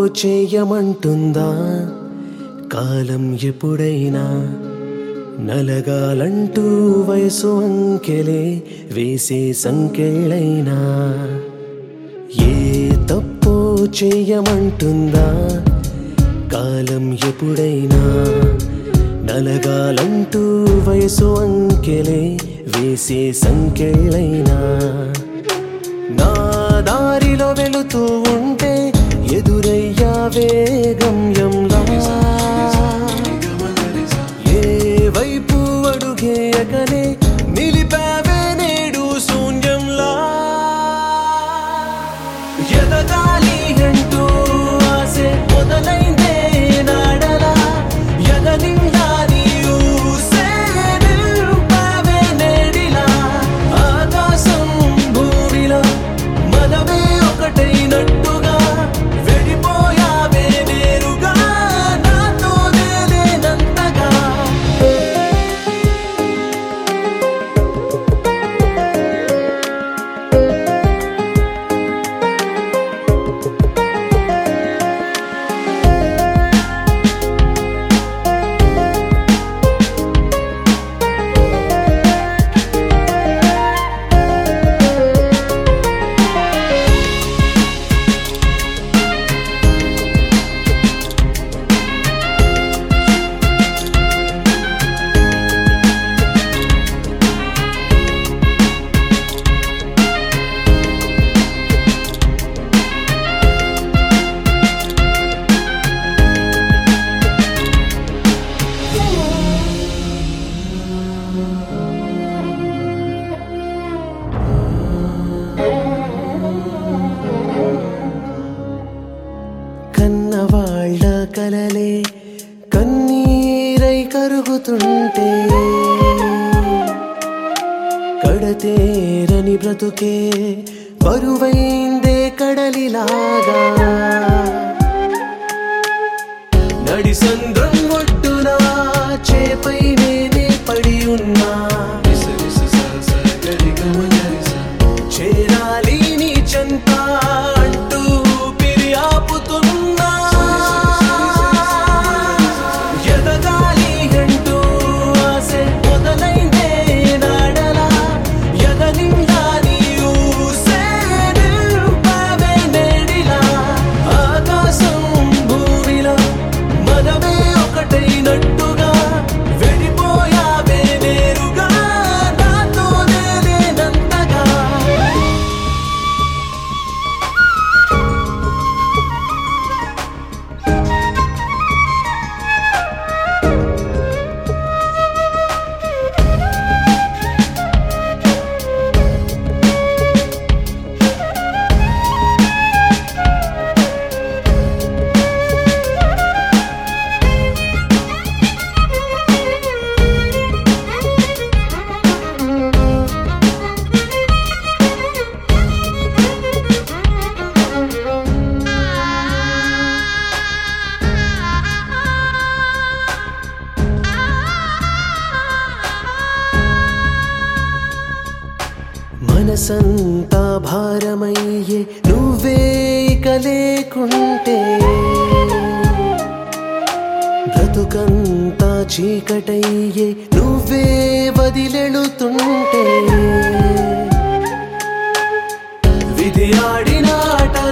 చేయమంటుందా కాలం ఎప్పుడైనా నలగాలంటూ వయసు అంకెలే వేసే సంకెళ్ళైనా ఏ తప్పు చేయమంటుందా కాలం ఎప్పుడైనా నలగాలంటూ వయసు అంకెలే వేసే సంకెళ్ళైనా నా దారిలో వెళుతూ ఉంటే ఎదురయ్యా వేగమ్యంలా ఏ వైపు అడుగేయకనే నిలిపావే నేడు శూన్యంలా ఎదగాలి అంటూ ఆసే మొదలైందే నాడలా ఎదనిండా నీవు నింపావే నేడిలా ఆకాశం భూమిలా మనమే ఒకటైనట్టుగా వెళ్ళిపోయావే నేరుగా నాతో నేనేనంతగా కన్నవాళ్ళ కలలే కన్నీరై కరుగుతుంటే కడతేరని బ్రతుకే బరువైందే కడలిలాగా నడి సంద్రం ఒడ్డున చేపై నేనే పడి ఉన్నా చేరాలి నీ చెంత అంటూ పిరి ఆపుతున్నా ఎదగాలి అంటూ ఆసే మొదలైందే నాడలా ఎదనిండా నీవు నింపావే నేడిలా ఆకాశం భూమిలా మనమే ఒకటైనట్టుగా వెళ్ళిపోయావే నేరుగా నాతో నేనేనంతగా మనసంతా భారమయ్యే నువ్వే ఇక లేకుంటే బ్రతుకంతా చీకటయ్యే నువ్వే వదిలెళుతుంటే విధి ఆడిన ఆట